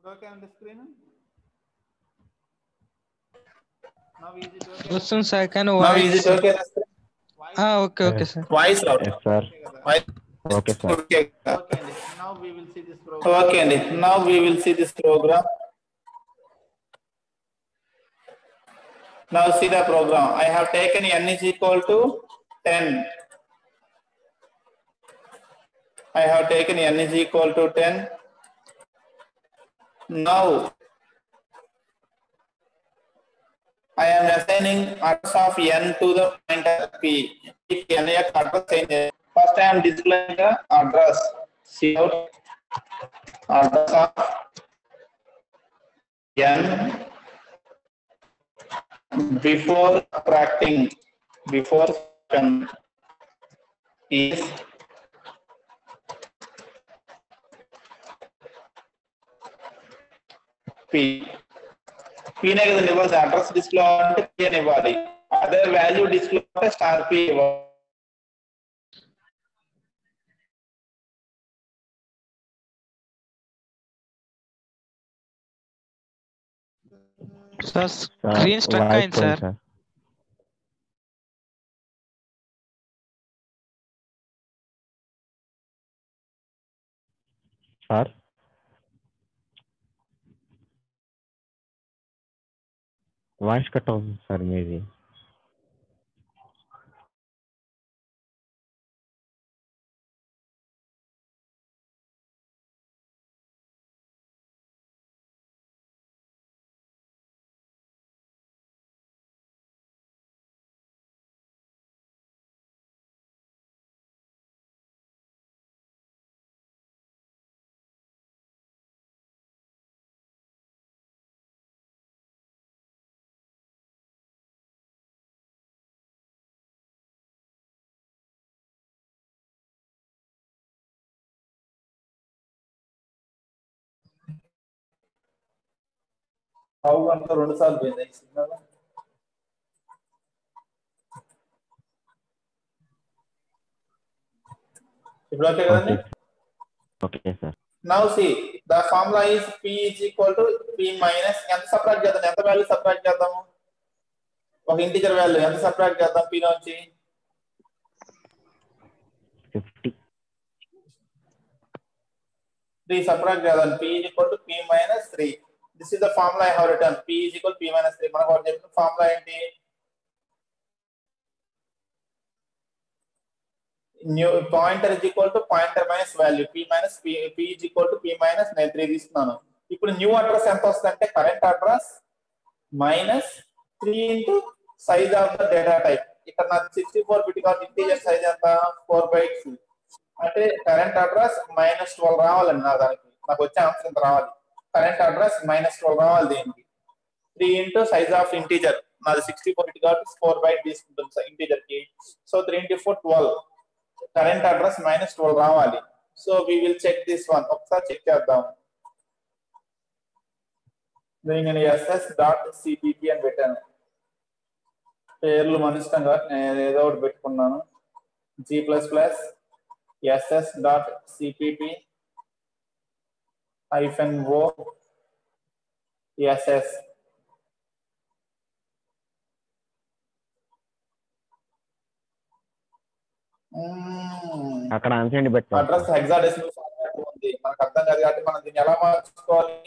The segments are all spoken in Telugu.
okay on the screen? Now is it okay? వస్తుంది సార్ కానీ Now is voice it okay? on the screen? Okay okay sir Voice out. Yes sir Okay కదా? Okay sir Okay. Okay. అండి. Now we will see this program. Okay. అండి. Now we will see this program. Now see the program. I have taken n is equal to 10. I have taken n is equal to 10. Now I am assigning address of n to the pointer p. If n యొక్క address ఏంటి? First I am displaying the address. See out address of n before subtracting before n is p పీనే కదండి ఇవ్వాలి అడ్రస్ డిస్ప్లే అంటే పీ అని ఇవ్వాలి అదే వాల్యూ డిస్ప్లే అంటే స్టార్ పీ ఇవ్వాలి సార్ స్క్రీన్ స్ట్రక్ అయింది సార్ సార్ వాయిస్ కట్ అవుతుంది సార్ మీది పావు గంట రెండు సార్లు పోయింది ఈ సిగ్నల్ ఇప్పుడు ఓకే కదండి okay sir now see the formula is P is equal to P minus ఎంత సబ్ట్రాక్ట్ చేద్దాం ఎంత వాల్యూ సబ్ట్రాక్ట్ చేద్దాము ఒక ఇంటిజర్ వాల్యూ ఎంత సబ్ట్రాక్ట్ చేద్దాం పి నుంచి ఫిఫ్టీ త్రీ సబ్ట్రాక్ట్ చేద్దాం P is equal to P minus three this is the formula I have written P is equal P minus three మనకు ఒకటి చెప్పిన ఫార్ములా ఏంటి new pointer is equal to pointer minus value P minus P P is equal to P minus నేను త్రీ తీసుకున్నాను ఇప్పుడు న్యూ అడ్రస్ ఎంత వస్తుంది అంటే current address minus three into size of the data type ఇక్కడ నాకు సిక్స్టీ ఫోర్ బిట్ కాబట్టి ఇంటీజర్ సైజ్ ఎంత ఫోర్ బైట్స్ అంటే కరెంట్ అడ్రస్ మైనస్ ట్వెల్వ్ రావాలండి నా దానికి నాకు వచ్చే ఆన్సర్ ఎంత రావాలి కరెంట్ అడ్రస్ మైనస్ ట్వెల్వ్ రావాలి దీనికి three into size of integer నాది సిక్స్టీ ఫోర్ బిట్ కాబట్టి ఫోర్ బైట్ తీసుకుంటుంది ఇంటీజర్ కి so three into four twelve current address minus twelve రావాలి so we will check this one ఒకసారి చెక్ చేద్దాం దీనికి నేను ఎస్ఎస్ డాట్ సిపిపి అని పెట్టాను పేర్లు మన ఇష్టం కాబట్టి నేను ఏదో ఒకటి పెట్టుకున్నాను G plus plus SS dot CPP hyphen O SS అక్కడ ఆన్సర్ పెట్టారు అడ్రస్ హెక్సాడెసిమల్ ఫార్మాట్ ఉంది మనకు అర్థం కాదు కాబట్టి మనం దీన్ని ఎలా మార్చుకోవాలి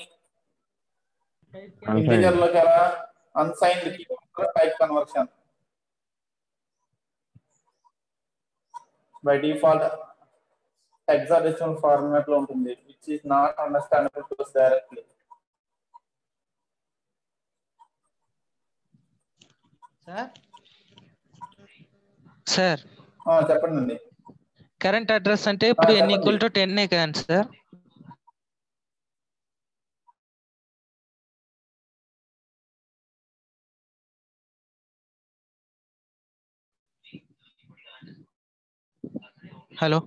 ఇంటీజర్ లోకి ఎలా unsigned type conversion by default hexadecimal format లో ఉంటుంది which is not understandable to directly sir sir చెప్పండి అండి కరెంట్ అడ్రస్ అంటే ఇప్పుడు ఎన్ చెప్పండి. ఈక్వల్ టు టెన్ కదండి సార్ హలో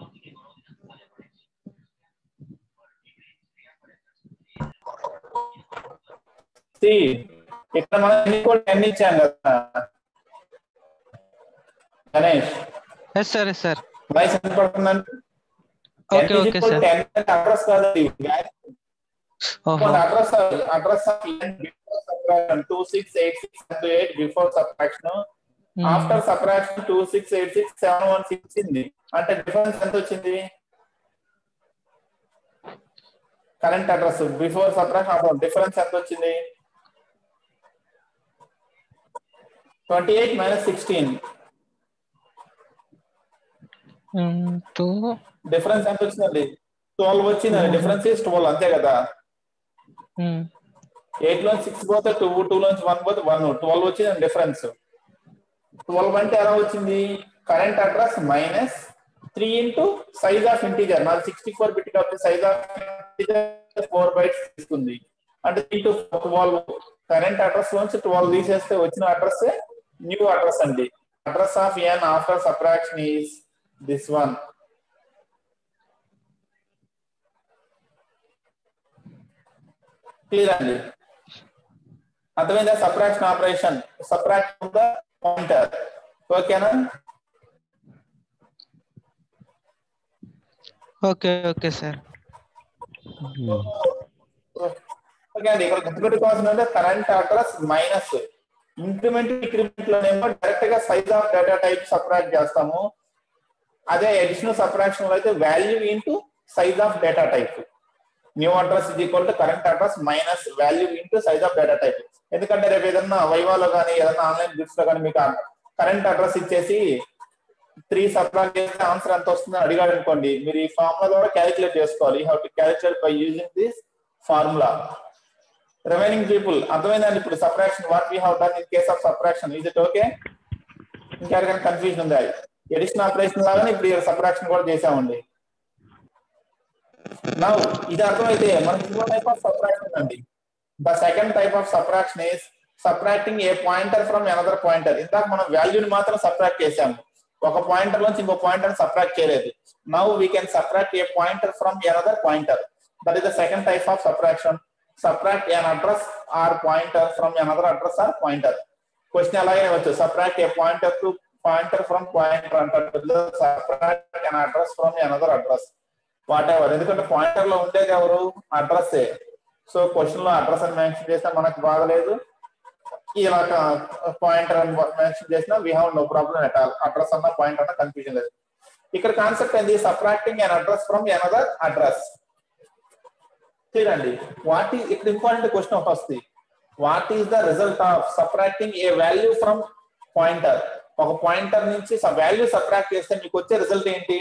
See, ఇక్కడ మనం ఎన్ని కూడా టెన్ ఇచ్చాం కదా Ganesh yes sir yes sir voice ఎంత పడుతుందండి ఓకే ఓకే సార్ అడ్రస్ కాదండి ఓహో address address of subtraction two six eight six eight before subtraction after subtraction two six eight six seven one six ఇచ్చింది అంటే డిఫరెన్స్ ఎంత వచ్చింది current address before subtraction after difference ఎంత వచ్చింది twenty eight minus sixteen two difference ఎంత వచ్చిందండి ట్వెల్వ్ వచ్చిందండి డిఫరెన్స్ ఇస్ ట్వెల్వ్ అంతే కదా ఎయిట్ లో సిక్స్ పోతే టూ టూ లోంచి వన్ పోతే వన్ ట్వెల్వ్ వచ్చింది డిఫరెన్స్ ట్వెల్వ్ అంటే ఎలా వచ్చింది current address minus three into size of integer నాది సిక్స్టీ ఫోర్ బిట్ కాబట్టి size of integer four bytes తీసుకుంది అంటే ఇంటూ ట్వెల్వ్ కరెంట్ అడ్రస్ నుంచి ట్వెల్వ్ తీసేస్తే వచ్చిన అడ్రస్ న్యూ అడ్రస్ అండి address of N after subtraction is this one clear అండి అర్థమైందా subtraction operation subtraction the pointer ఓకేనా ఓకే ఓకే సార్ ఓకే అండి ఇక్కడ గుర్తుపెట్టుకోవాల్సిన అంటే current address minus increment increment లోనేమో డైరెక్ట్ గా size of data type subtract చేస్తాము అదే అడిషనల్ సబ్ట్రాక్షన్ లో అయితే value into size of data type new address ఇది equal to current address minus value into size of data type ఎందుకంటే రేపు ఏదన్నా వైవాలో కానీ ఏదన్నా ఆన్లైన్ బిట్స్ లో కానీ మీకు కరెంట్ అడ్రస్ ఇచ్చేసి త్రీ సబ్ట్రాక్ట్ చేస్తే ఆన్సర్ ఎంత వస్తుందని అడిగాడు అనుకోండి మీరు ఈ ఫార్ములా ద్వారా క్యాలిక్యులేట్ చేసుకోవాలి how to calculate by using this formula remaining people అర్థమైందండి ఇప్పుడు subtraction what we have done in case of subtraction is it okay ఇంకెవరికైనా కన్ఫ్యూజన్ ఉందా ఎడిషన్ ఆపరేషన్ లాగానే ఇప్పుడు సబ్ట్రాక్షన్ కూడా చేసామండి నౌ ఇది అర్థమైతే మనకి ఇంకో టైప్ ఆఫ్ సబ్ట్రాక్షన్ అండి the second type of subtraction is subtracting a pointer from another pointer ఇందాక మనం వాల్యూని మాత్రం సబ్ట్రాక్ట్ చేసాము ఒక పాయింటర్ నుంచి ఇంకో పాయింటర్ సబ్ట్రాక్ట్ చేయలేదు now we can subtract a pointer from another pointer that is the second type of subtraction subtract an address or pointer from another address or pointer question అలాగే వచ్చు subtract a pointer to pointer from pointer అంటారు subtract an address from another address whatever ఎందుకంటే పాయింటర్ లో ఉండేది ఎవరు అడ్రస్ సో క్వశ్చన్ లో అడ్రస్ అని మెన్షన్ చేస్తే మనకు బాగలేదు ఇలా పాయింటర్ అని మెన్షన్ చేసినా we have no problem at all address అన్న పాయింట్ అన్న కన్ఫ్యూజన్ లేదు ఇక్కడ కాన్సెప్ట్ ఏంది subtracting an address from another address చూడండి వాట్ ఈస్ ఇక్కడ ఇంపార్టెంట్ క్వశ్చన్ ఒకటి వస్తుంది what is the result of subtracting a value from pointer ఒక పాయింటర్ నుంచి వాల్యూ సబ్ట్రాక్ట్ చేస్తే మీకు వచ్చే రిజల్ట్ ఏంటి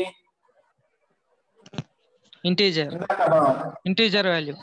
ఇంటీజర్ ఇందాక మనం integer value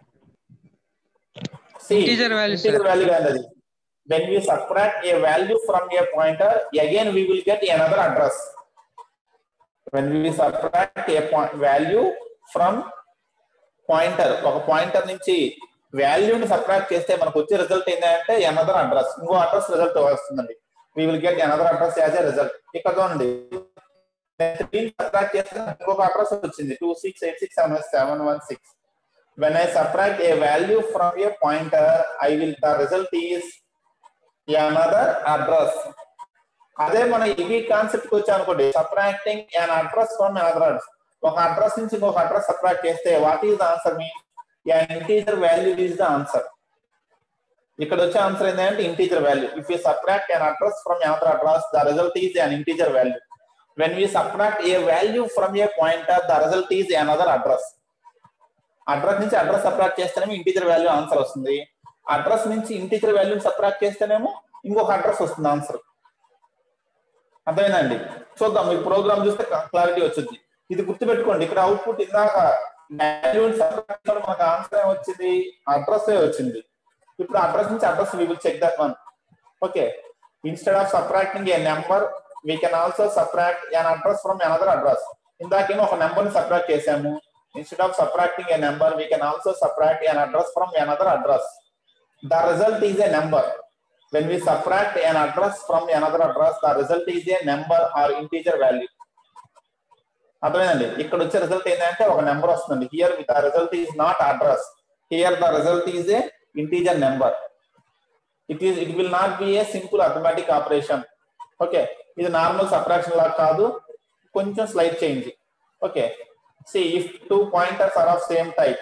See, Integer value, integer sir. value కాదు అది. When we subtract a value from a pointer, again we will get another address. When we subtract a point value from pointer, ఒక పాయింటర్ నుంచి వాల్యూని సబ్ట్రాక్ట్ చేస్తే మనకు వచ్చే రిజల్ట్ ఏంటంటే అనదర్ అడ్రస్ ఇంకో అడ్రస్ రిజల్ట్ వస్తుందండి we will get another address as a result ఇక్కడ చూడండి సబ్ట్రాక్ట్ చేస్తే ఇంకొక అడ్రస్ వచ్చింది two six eight six seven seven one six when I subtract a value from a pointer, I will the result is another address. అదే మన ఇవి కాన్సెప్ట్ వచ్చా అనుకోండి subtracting an address from another address ఒక అడ్రస్ నుంచి ఇంకొక అడ్రస్ సబ్ట్రాక్ట్ చేస్తే what is the answer mean integer value is the answer ఇక్కడ వచ్చే ఆన్సర్ ఏంటంటే integer value if you subtract an address from another address the result is an integer value when we subtract a value from a pointer the result is another address address నుంచి అడ్రస్ సబ్ట్రాక్ట్ చేస్తేనేమో ఇంటీజర్ వాల్యూ ఆన్సర్ వస్తుంది అడ్రస్ నుంచి ఇంటీజర్ వాల్యూ సబ్ట్రాక్ట్ చేస్తేనేమో ఇంకొక అడ్రస్ వస్తుంది ఆన్సర్ అర్థమైందండి చూద్దాం మీరు ప్రోగ్రామ్ చూస్తే క్లారిటీ వచ్చింది ఇది గుర్తుపెట్టుకోండి ఇక్కడ అవుట్పుట్ ఇందాక వాల్యూ సబ్ట్రాక్ట్ మనకు ఆన్సర్ ఏమొచ్చింది అడ్రస్ వచ్చింది ఇప్పుడు అడ్రస్ నుంచి address we will check that one okay instead of subtracting a number we can also subtract an address from another address ఇందాకేమో ఒక నెంబర్ ని సబ్ట్రాక్ట్ చేసాము instead of subtracting a number we can also subtract an address from another address the result is a number when we subtract an address from another address the result is a number or integer value అర్థమైందండి ఇక్కడ వచ్చే రిజల్ట్ ఏంటంటే ఒక నెంబర్ వస్తుంది here the result is not address here the result is a integer number it is it will not be a simple arithmetic operation okay ఇది నార్మల్ సబ్ట్రాక్షన్ లాగా కాదు కొంచెం slight change okay see if two pointers are of same type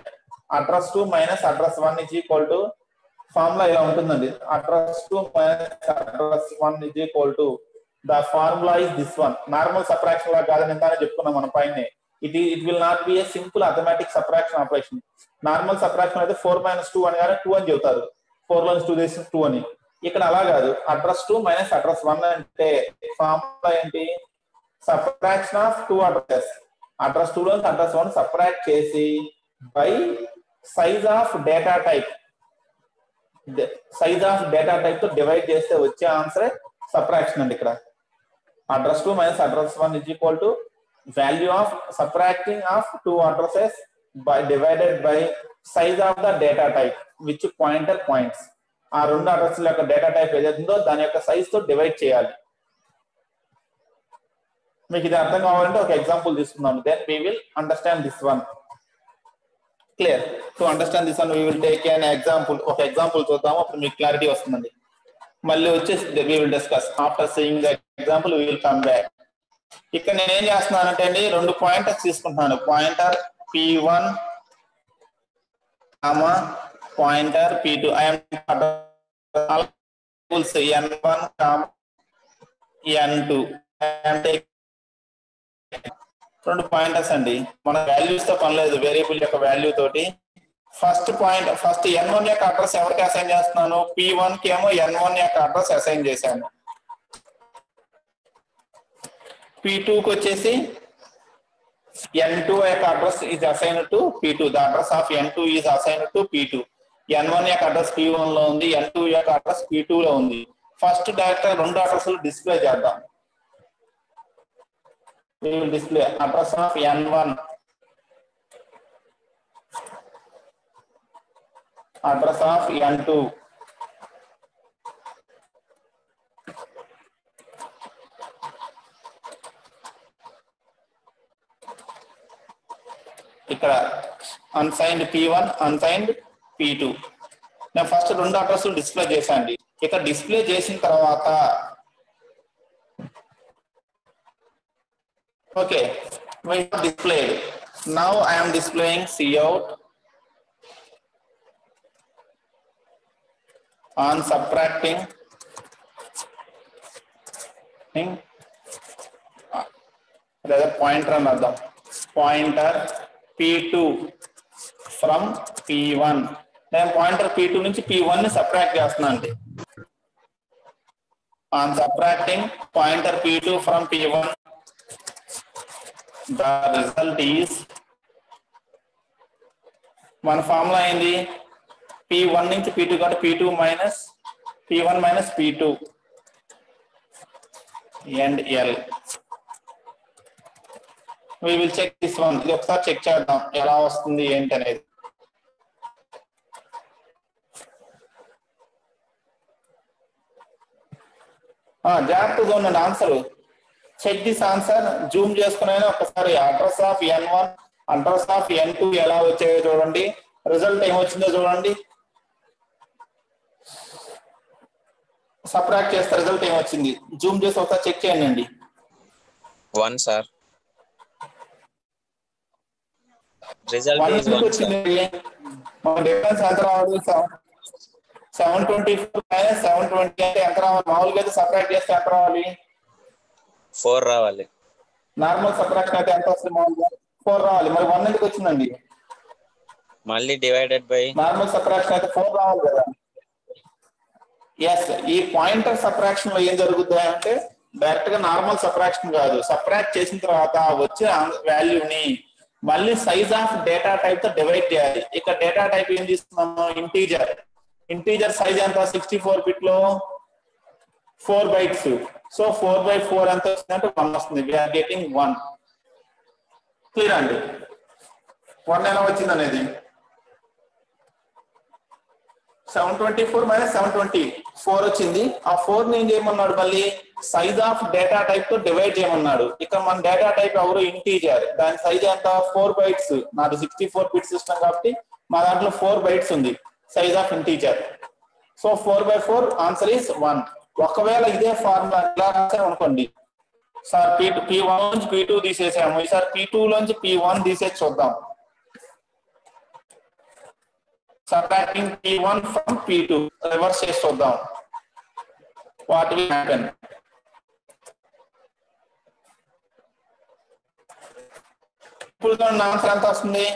address two minus address one is equal to formula ఇలా ఉంటుందండి address two minus address one is equal to the formula is this one normal సప్రాక్షన్ లా కాదని ఇంతానే చెప్పుకున్నాం మన పైన it it will not be a simple arithmetic subtraction operation normal subtraction అయితే ఫోర్ మైనస్ టూ అని కానీ టూ అని చెబుతారు ఫోర్ మైనస్ టూ చేసి టూ అని ఇక్కడ అలా కాదు address two minus address one అంటే ఫార్ములా ఏంటి subtraction of two addresses address two లోంచి అడ్రస్ వన్ సపరేట్ చేసి by size of data type size of data type తో డివైడ్ చేస్తే వచ్చే ఆన్సరే సప్రాక్షన్ అండి ఇక్కడ address two minus address one is equal to value of subtracting of two addresses by divided by size of the data type which pointer points ఆ రెండు అడ్రస్ యొక్క డేటా టైప్ ఏదైతుందో దాని యొక్క సైజ్ తో డివైడ్ చేయాలి మీకు ఇది అర్థం కావాలంటే ఒక ఎగ్జాంపుల్ తీసుకుందాం then we will understand this one clear to understand this one we will take an example ఒక ఎగ్జాంపుల్ చూద్దాము అప్పుడు మీకు క్లారిటీ వస్తుందండి మళ్ళీ వచ్చేసి we will discuss after seeing the example we will come back ఇక్కడ నేను ఏం చేస్తున్నానంటే అండి రెండు పాయింటర్స్ తీసుకుంటున్నాను pointer P one comma pointer P two I'm N one comma N two రెండు పాయింటర్స్ అండి మన వాల్యూస్ తో పని లేదు వేరియబుల్ యొక్క వాల్యూ తోటి first point first N one యొక్క అడ్రస్ ఎవరికి అసైన్ చేస్తున్నాను పి వన్ కి ఏమో ఎన్ వన్ యొక్క అడ్రస్ అసైన్ చేశాను పి టూ కి వచ్చేసి ఎన్ టూ యొక్క address is assign to P two the address of N two is assign to P two N one యొక్క అడ్రస్ పి వన్ లో ఉంది ఎన్ టూ యొక్క అడ్రస్ పి టూ లో ఉంది ఫస్ట్ డైరెక్ట్ రెండు అడ్రస్ డిస్ప్లే చేద్దాం we will display address of n1 address of n2 ఇక్కడ unsigned P one unsigned P two నేను ఫస్ట్ రెండు అడ్రస్లు డిస్ప్లే చేశాను ఇక్కడ డిస్ప్లే చేసిన తర్వాత Okay, we have displayed. Now I am displaying Cout on subtracting thing. Rather pointer another pointer P2 from P1. నేను పాయింటర్ పీ టూ నుంచి పీ వన్ ని సబ్ట్రాక్ట్ చేస్తున్నా అండి on subtracting pointer P two from P one the result is మన ఫార్ములా ఏంది పి వన్ నుంచి పి టూ కాబట్టి P two minus P one minus P two and L we will check this one ఇది ఒకసారి చెక్ చేద్దాం ఎలా వస్తుంది ఏంటి అనేది జాగ్రత్తగా ఉండండి answer check this answer zoom చేసుకునే ఒకసారి address of N one address of N two ఎలా వచ్చాయో చూడండి రిజల్ట్ ఏమొచ్చిందో చూడండి సబ్ట్రాక్ట్ చేస్తే రిజల్ట్ ఏమొచ్చింది జూమ్ చేసి ఒకసారి చెక్ చేయండి one sir result one is ఎందుకు వన్ సార్ వచ్చింది మన డిఫరెన్స్ ఎంత రావాలి seven twenty four minus seven twenty అంటే ఎంత రావాలి మామూలుగా అయితే సబ్ట్రాక్ట్ చేస్తే ఎంత రావాలి ఫోర్ రావాలి నార్మల్ సబ్ట్రాక్షన్ అయితే ఎంత వస్తుంది మామూలుగా ఫోర్ రావాలి మరి వన్ ఎందుకు వచ్చిందండి మళ్ళీ డివైడెడ్ బై నార్మల్ సబ్ట్రాక్షన్ అయితే ఫోర్ రావాలి కదా ఎస్ ఈ పాయింటర్ సబ్ట్రాక్షన్ లో ఏం జరుగుతుంది అంటే డైరెక్ట్ గా నార్మల్ సబ్ట్రాక్షన్ కాదు సబ్ట్రాక్ట్ చేసిన తర్వాత వచ్చే వాల్యూని మళ్ళీ సైజ్ ఆఫ్ డేటా టైప్ తో డివైడ్ చేయాలి ఇక్కడ డేటా టైప్ ఏం తీసుకున్నాము ఇంటీజర్ ఇంటీజర్ సైజ్ ఎంత సిక్స్టీ ఫోర్ బిట్ లో four bytes so four by four ఎంత వస్తుందంటే వన్ వస్తుంది వీఆర్ గెటింగ్ వన్ క్లియర్ అండి వన్ ఎలా వచ్చింది అనేది seven twenty four minus seven twenty four వచ్చింది ఆ ఫోర్ ని ఏం చేయమన్నాడు మళ్ళీ సైజ్ ఆఫ్ డేటా టైప్ తో డివైడ్ చేయమన్నాడు ఇక్కడ మన డేటా టైప్ ఎవరు ఇంటీజర్ దాని సైజ్ ఎంత ఫోర్ బైట్స్ నాది సిక్స్టీ ఫోర్ బిట్ సిస్టమ్ కాబట్టి మా దాంట్లో ఫోర్ బైట్స్ ఉంది size of integer so four by four answer is one ఒకవేళ ఇదే ఫార్ములా ఇలా రాసాం అనుకోండి సార్ పీ పీ వన్ నుంచి పీ టూ తీసేసాము ఈసారి పీ టూ లోంచి పీ వన్ తీసేసి చూద్దాం subtracting P one from P two reverse చేసి చూద్దాం వాట్ విల్ హ్యాపెన్ ఇప్పుడు ఆన్సర్ ఎంత వస్తుంది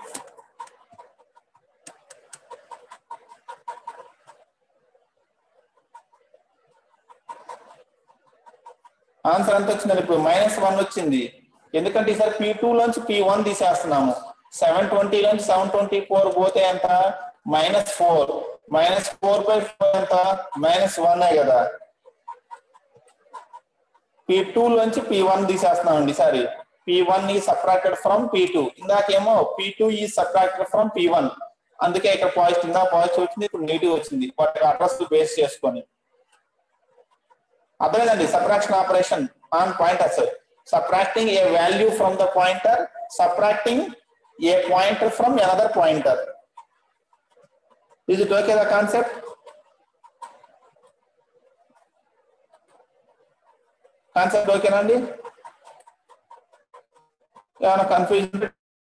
ఆన్సర్ ఎంత వచ్చింది ఇప్పుడు మైనస్ వన్ వచ్చింది ఎందుకంటే ఈసారి పీ టూ లోంచి పీ వన్ తీసేస్తున్నాము సెవెన్ ట్వంటీ లోంచి సెవెన్ ట్వంటీ ఫోర్ పోతే ఎంత minus four minus four by four ఎంత మైనస్ వన్ కదా పీ టూ లోంచి పీ వన్ తీసేస్తున్నామండి ఈసారి P one is subtracted from P two ఇందాకేమో P two is subtracted from P one అందుకే ఇక్కడ పాజిటివ్ ఇందా పాజిటివ్ వచ్చింది ఇప్పుడు నెగిటివ్ వచ్చింది వాటి అడ్రస్ బేస్ చేసుకొని అర్థమైందండి subtraction operation on pointers subtracting a value from the pointer subtracting a pointer from another pointer is it okay the concept concept ఓకేనా అండి ఏమైనా కన్ఫ్యూజన్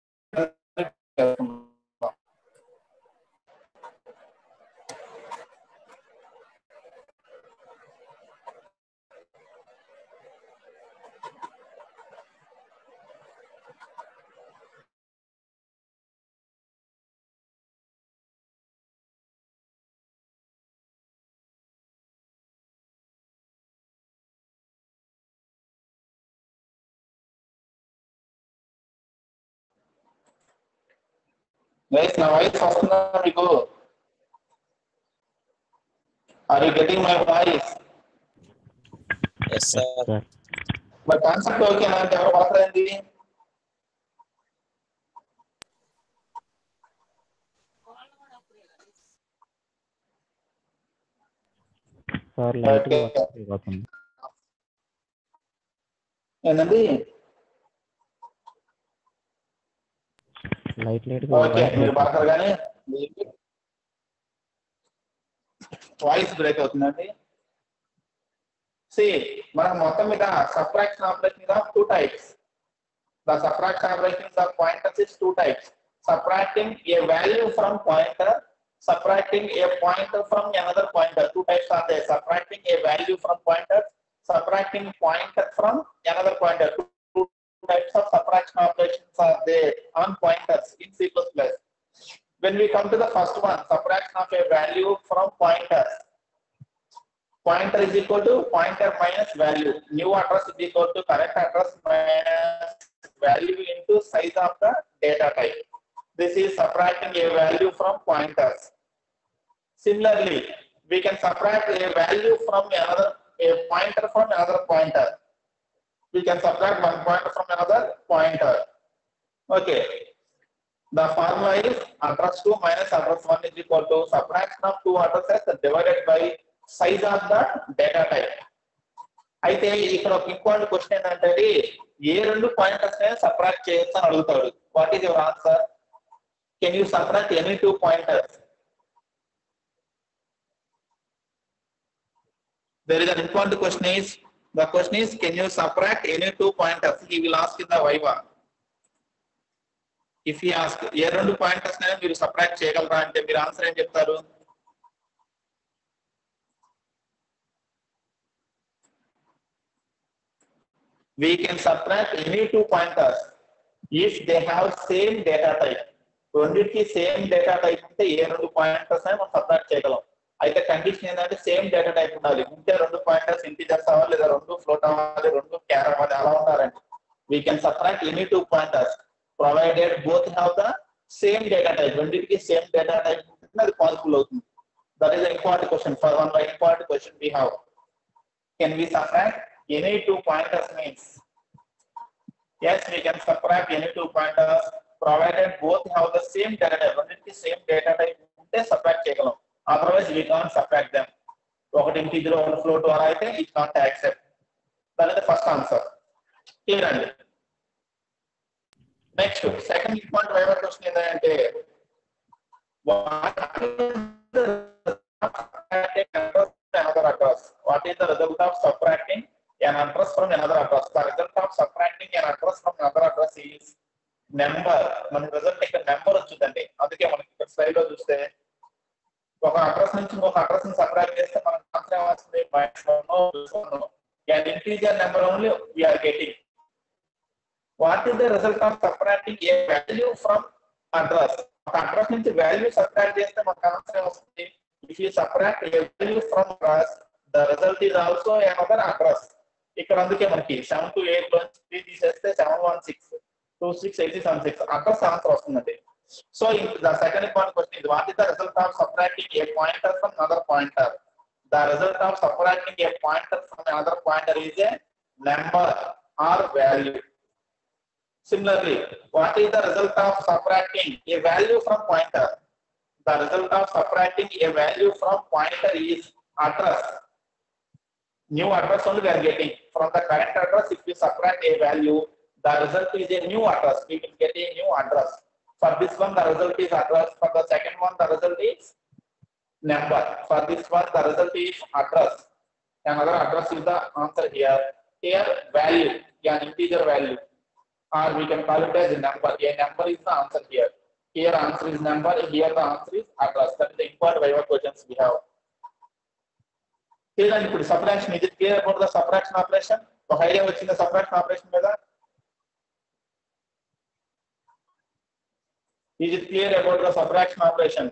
గైస్ నా వాయిస్ వస్తుందా మీకు are you getting my voice yes sir sir మరి కాన్సెప్ట్ ఓకేనా అంటే ఎవరు పలకరండి సార్ లైట్ గా Okay. పోతుంది ఏంటండి లైట్ లైట్ గా ఓకే మీరు పలకరు కానీ వాయిస్ బ్రేక్ అవుతుందండి సి మనకు మొత్తం మీద సబ్ట్రాక్షన్ ఆపరేషన్ మీద two types the subtraction operation of pointers is two types subtracting a value from pointer subtracting a pointer from another pointer two types are there subtracting a value from pointer subtracting pointer from another pointer two, two types of subtraction operations are there on pointers in C++ when we come to the first one subtraction of a value from pointers pointer is equal to pointer minus value new address is equal to current address minus value into size of the data type this is subtracting a value from pointers similarly we can subtract a value from another a pointer from another pointer we can subtract one pointer from another pointer okay the formula is address 2 minus address 1 is equal to subtraction of two addresses divided by size of the data type. అయితే ఇక్కడ ఒక ఇంపార్టెంట్ క్వశ్చన్ ఏంటంటే ఏ రెండు పాయింటర్స్ సపరేట్ చేయొచ్చు అని అడుగుతాడు what is your answer can you separate any two pointers there is an important question is the question is can you subtract any two pointers he will ask in the viva if I ask a రెండు పాయింటర్స్ మీరు సపరేట్ చేయగలరా అంటే మీరు ఆన్సర్ ఏం చెప్తారు we can subtract any two pointers if they have same data type రెండింటికి సేమ్ డేటా టైప్ ఉంటే ఏ రెండు పాయింటర్స్ అని మనం సపరేట్ చేయగలం అయితే కండిషన్ ఏంటంటే సేమ్ డేటా టైప్ ఉండాలి ఉంటే రెండు పాయింటర్స్ ఇంటీజర్స్ అవ్వాలి లేదా రెండు ఫ్లోట్ అవ్వాలి రెండు క్యార్ అవ్వాలి అలా ఉండాలండి we can separate any two pointers provided both have the same data type రెండింటికి సేమ్ డేటా టైప్ ఉంటే అది పాసిబుల్ అవుతుంది that is important question for one important question we have can we separate any two pointers means yes we can subtract any two pointers provided both have the same data type రెండింటికి సేమ్ డేటా టైప్ ఉంటే సబ్ట్రాక్ట్ చేయగలం otherwise we can't subtract them ఒకటి ఇంటిజర్ ఒకటి ఫ్లోట్ అలా అయితే ఇట్ కాంట్ యాక్సెప్ట్ దాని అయితే ఫస్ట్ ఆన్సర్ క్లియర్ అండి next second important viva question ఏంటంటే another address what is the result of subtracting an address from another address the result of subtracting an address from another address is number మన రిజల్ట్ ఇక్కడ నెంబర్ వచ్చిందండి అందుకే మనకి ఇక్కడ స్లైడ్ లో చూస్తే ఒక అడ్రస్ నుంచి ఇంకొక అడ్రస్ ని సపరేట్ చేస్తే మనకు ఆన్సర్ ఏమొస్తుంది minus one and integer number only we are getting what is the result of separating a value from address ఒక అడ్రస్ నుంచి వాల్యూ సపరేట్ చేస్తే మనకు ఆన్సర్ ఏమొస్తుంది if you separate a value from address the result is also another address ఇక్కడ అందుకే మనకి సెవెన్ టు ఎయిట్ లో త్రీ తీసేస్తే seven one six two six eight seven six address answer వస్తుందండి so the second important question ఇది what is the result of separating a pointer from other pointer the result of separating a pointer from other pointer is a number or value Similarly, what is the result of subtracting a value from pointer? The result of subtracting a value from pointer is address. New address only we are getting. From the current address, if we subtract a value, the result is a new address. We will get a new address. For this one, the result is address. For the second one, the result is number. For this one, the result is address. Another address is the answer here. Here, value, an integer value or we can call it as a number. A number is the answer here. Here answer is number, here the answer is address. That is the important Viva questions we have. లేదండి ఇప్పుడు సపరేషన్ ఇది clear about the separation operation ఒక ఐడియా వచ్చింది సపరేషన్ ఆపరేషన్ మీద is it clear about the separation operation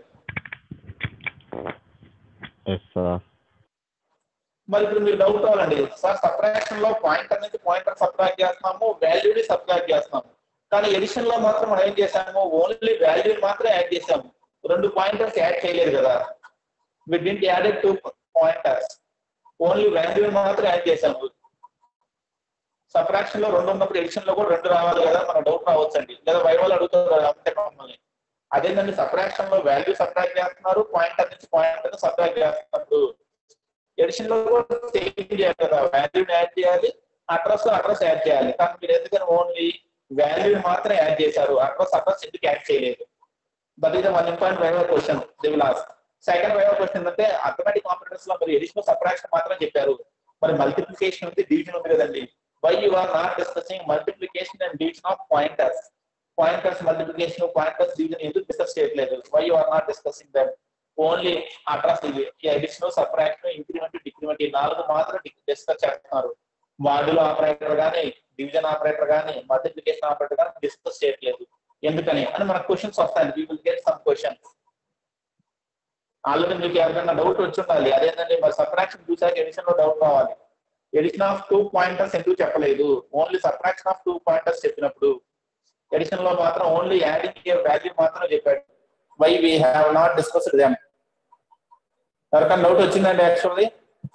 yes sir మరి ఇప్పుడు మీరు డౌట్ అవ్వాలండి సార్ సపరేషన్ లో పాయింటర్ నుంచి పాయింటర్ సబ్ట్రాక్ట్ చేస్తున్నాము వాల్యూని సబ్ట్రాక్ట్ చేస్తున్నాము కానీ ఎడిషన్ లో మాత్రం మనం ఏం చేసాము ఓన్లీ వాల్యూ మాత్రం యాడ్ చేసాము రెండు పాయింటర్స్ యాడ్ చేయలేదు కదా we didn't added two pointers only value మాత్రం యాడ్ చేసాము సబ్ట్రాక్షన్ లో రెండు ఉన్నప్పుడు ఎడిషన్ లో కూడా రెండు రావాలి కదా మన డౌట్ రావచ్చండి లేదా వైవాల్ అడుగుతారు కదా అంతే మమ్మల్ని అదేంటండి సబ్ట్రాక్షన్ లో వాల్యూ సబ్ట్రాక్ట్ చేస్తున్నారు పాయింటర్ నుంచి పాయింటర్ సబ్ట్రాక్ట్ చేస్తున్నారు ఎడిషన్ లో కూడా సేమ్ చేయాలి కదా వాల్యూ యాడ్ చేయాలి అడ్రస్ అడ్రస్ యాడ్ చేయాలి కానీ మీరు ఎందుకని ఓన్లీ వాల్యూ మాత్రం యాడ్ చేశారు అడ్రస్ అడ్రస్ ఎందుకు యాడ్ చేయలేదు that is one important viva question they will ask second viva question ఏంటంటే అథమెటిక్ ఆపరేటర్స్ లో మీరు ఎడిషన్ సపరేషన్ మాత్రం చెప్పారు మరి మల్టిప్లికేషన్ ఉంది డివిజన్ ఉంది కదండి why you are not discussing multiplication and division of pointers pointers multiplication pointers division ఎందుకు డిస్కస్ చేయట్లేదు why you are not discussing them only address ఇది అడిషనల్ సపరేషన్ ఇంక్రిమెంట్ డిక్రిమెంట్ ఈ నాలుగు మాత్రం డిస్కస్ చేస్తున్నారు మాడ్యుల్ ఆపరేటర్ గానీ డివిజన్ ఆపరేటర్ గానీ మల్టిప్లికేషన్ ఆపరేటర్ గానీ డిస్కస్ చేయట్లేదు ఎందుకని అని మనకు క్వశ్చన్స్ వస్తాయి we will get some questions already మీకు ఎవరైనా డౌట్ వచ్చి ఉండాలి అదేంటంటే మరి సబ్ట్రాక్షన్ చూసాక ఎడిషన్ లో డౌట్ రావాలి ఎడిషన్ ఆఫ్ టూ పాయింటర్స్ ఎందుకు చెప్పలేదు only subtraction of two pointers చెప్పినప్పుడు ఎడిషన్ లో మాత్రం ఓన్లీ యాడింగ్ వాల్యూ మాత్రం చెప్పాడు why we have not discussed them ఎవరికైనా డౌట్ వచ్చిందండి actually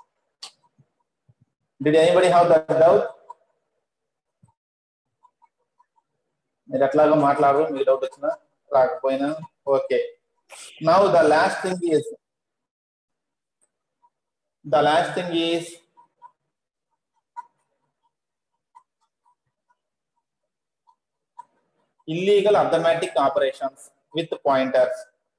did anybody have that doubt మీరు ఎట్లాగో మాట్లాడరు మీకు డౌట్ వచ్చినా రాకపోయినా okay now the last thing is the last thing is illegal arithmetic operations with pointers.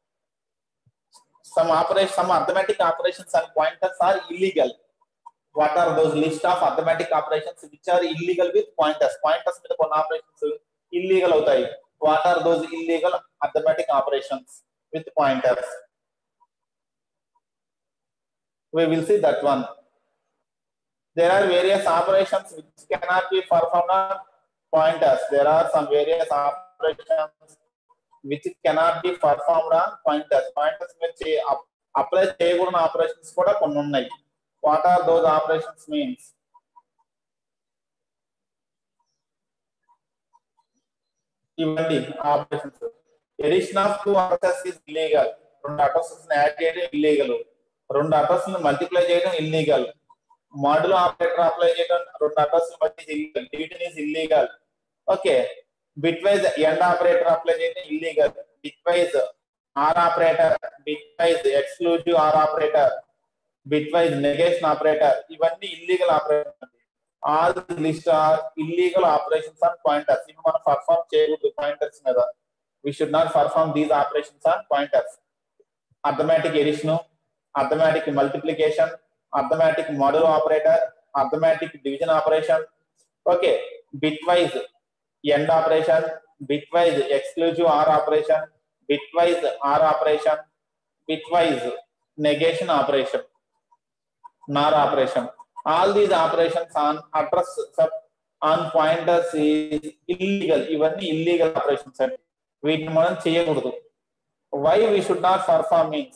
Some operation, some arithmetic operations and pointers are illegal. What are those list of arithmetic operations which are illegal with pointers? Pointers మీద కొన్ని operations illegal అవుతాయి. What are those illegal arithmetic operations with pointers? We will see that one. There are various operations which cannot be performed on pointers. There are some various operations which cannot be performed on pointers. Pointers నుంచి అప్లై చేయకూడని ఆపరేషన్స్ కూడా కొన్ని ఉన్నాయి what are those operations means ఇవ్వండి operations addition of two addresses is illegal రెండు అడ్రసెస్ యాడ్ చేయడం ఇల్లీగల్ రెండు అడ్రస్ మల్టిప్లై చేయడం ఇల్లీగల్ మాడ్యుల్ ఆపరేటర్ అప్లై చేయడం రెండు అడ్రస్ బట్టి illegal division is illegal okay bitwise and operator apply చేయడం illegal bitwise or operator bitwise exclusive or operator bitwise negation operator ఇవన్నీ illegal operation all list are illegal operations on pointers ఇవి మనం పర్ఫార్మ్ చేయకూడదు పాయింటర్స్ మీద we should not perform these operations on pointers arithmetic addition arithmetic multiplication arithmetic model operator arithmetic division operation okay bitwise and operation bitwise exclusive or operation bitwise or operation bitwise negation operation nor operation all these operations on address sub on pointers is illegal ఇవన్నీ illegal operations అండి వీటిని మనం చేయకూడదు why we should not perform means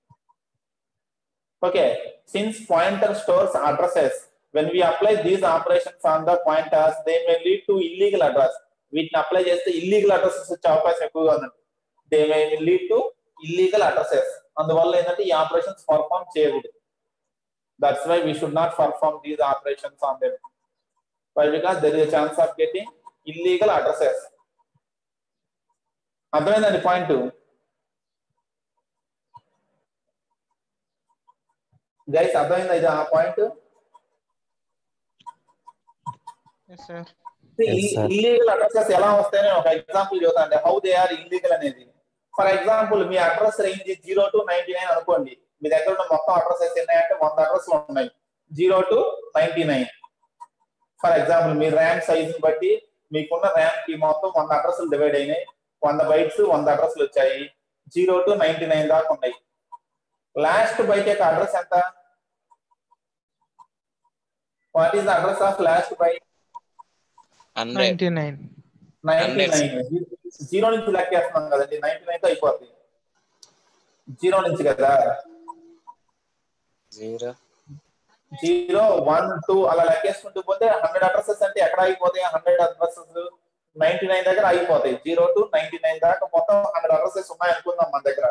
okay since pointer stores addresses when we apply these operations on the pointers they may lead to illegal address వీటిని అప్లై చేస్తే ఇల్లీగల్ అడ్రసెస్ వచ్చే అవకాశం ఎక్కువగా ఉందండి they may lead to illegal addresses అందువల్ల ఏంటంటే ఈ ఆపరేషన్స్ పర్ఫామ్ చేయకూడదు that's why we should not perform these operations on them why because there is chance of getting illegal addresses అర్థమైందండి పాయింట్ గైస్ అర్థమైందా ఇది ఆ point yes sir Yes, sir. Illegal addresses ఎలా వస్తాయని ఒక ఎగ్జాంపుల్ చెబుతా అంటే హౌ దే ఆర్ ఇల్లీగల్ అనేది for example me address range zero to ninety nine అనుకోండి మీ దగ్గర ఉన్న మొత్తం అడ్రసెస్ ఉన్నాయంటే వంద అడ్రస్లు ఉన్నాయి zero to ninety nine for example మీ ర్యామ్ సైజ్ బట్టి మీకున్న ర్యామ్ కి మొత్తం వంద అడ్రస్లు డివైడ్ అయినాయి వంద బైట్స్ వంద అడ్రస్లు వచ్చాయి జీరో టు నైన్టీ నైన్ దాకా ఉన్నాయి లాస్ట్ బైట్ యొక్క అడ్రస్ ఎంత what is address of last byte hundred ninety nine ninety nine zero నుంచి లెక్కేస్తున్నాం కదండి నైన్టీ నైన్ తో అయిపోతుంది జీరో నుంచి కదా జీరో జీరో వన్ టూ అలా లెక్కేసుకుంటూ పోతే హండ్రెడ్ అడ్రసెస్ అంటే ఎక్కడ అయిపోతాయి హండ్రెడ్ అడ్రసెస్ నైన్టీ నైన్ దగ్గర అయిపోతాయి జీరో టు నైన్టీ నైన్ దాకా మొత్తం హండ్రెడ్ అడ్రసెస్ ఉన్నాయి అనుకుందాం మన దగ్గర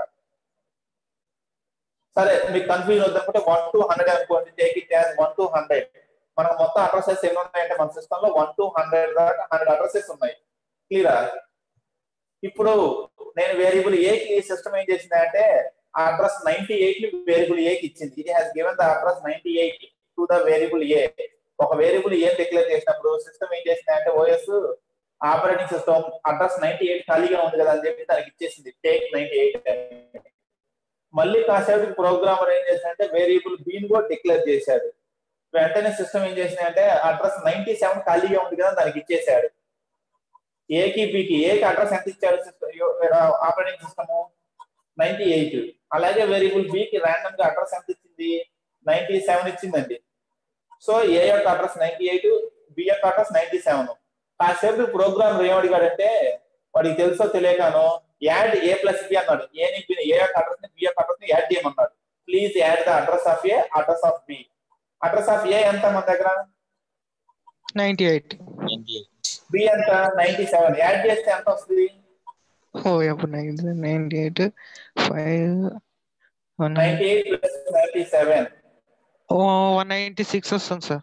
సరే మీకు కన్ఫ్యూజన్ వద్దనుకుంటే వన్ టు హండ్రెడ్ అనుకోండి take it as one to hundred మనకు మొత్తం అడ్రసెస్ ఎన్ని ఉన్నాయంటే మన సిస్టమ్ లో వన్ టు హండ్రెడ్ దాకా హండ్రెడ్ అడ్రసెస్ ఉన్నాయి క్లియరా ఇప్పుడు నేను వేరియబుల్ ఏ కి సిస్టమ్ ఏం చేసింది అంటే ఆ అడ్రస్ నైన్టీ ఎయిట్ ని వేరియబుల్ ఏ కి ఇచ్చింది ఇది has given the address ninety eight to the variable a ఒక వేరియబుల్ ఏ డిక్లేర్ చేసినప్పుడు సిస్టమ్ ఏం చేసింది అంటే OS operating system address ninety eight ఖాళీగా ఉంది కదా అని చెప్పి దానికి ఇచ్చేసింది టేక్ నైన్టీ ఎయిట్ మళ్ళీ కాసేపు ప్రోగ్రామర్ ఏం చేశాడంటే వేరియబుల్ బీన్ కూడా డిక్లేర్ చేశాడు వెంటనే సిస్టమ్ ఏం చేసిందంటే అడ్రస్ నైన్టీ సెవెన్ ఖాళీగా ఉంది కదా దానికి ఇచ్చేసాడు ఏకి బికి ఏకి అడ్రస్ ఎంత ఇచ్చాడు system operating system ninety eight అలాగే వేరియబుల్ బికి ర్యాండమ్ గా అడ్రస్ ఎంత ఇచ్చింది నైన్టీ సెవెన్ ఇచ్చిందండి సో ఏ యొక్క అడ్రస్ నైన్టీ ఎయిట్ బి యొక్క అడ్రస్ నైన్టీ సెవెన్ కాసేపు ప్రోగ్రామ్ ఏమడిగాడంటే వాడికి తెలుసో తెలియకను యాడ్ ఏ ప్లస్ బి అన్నాడు ఏని బి ఏ యొక్క అడ్రస్ ని బి యొక్క అడ్రస్ ని యాడ్ చేయమన్నాడు please add the address of a address of b address of a ఎంత మన దగ్గర ninety eight ninety eight b ఎంత నైన్టీ సెవెన్ యాడ్ చేస్తే ఎంత వస్తుంది ఓ అప్పుడు ninety ninety eight five one ninety eight plus ninety seven ఓ వన్ నైన్టీ సిక్స్ వస్తుంది సార్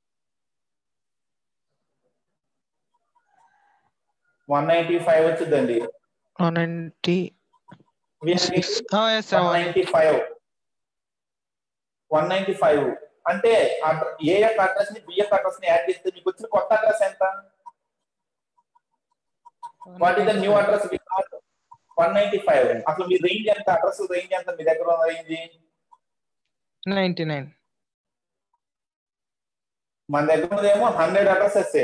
వన్ నైన్టీ ఫైవ్ వచ్చిందండి one ninety six yes sir one ninety five one ninety five అంటే అడ్ర- ఏ యొక్క అడ్రస్ ని బి యొక్క అడ్రస్ ని యాడ్ చేస్తే మీకు వచ్చిన కొత్త అడ్రస్ ఎంత what is the new address one ninety five అసలు మీ రేంజ్ ఎంత అడ్రస్ రేంజ్ ఎంత మీ దగ్గర ఉన్న రేంజ్ నైన్టీ నైన్ మన దగ్గర ఉన్నదేమో హండ్రెడ్ అడ్రసెస్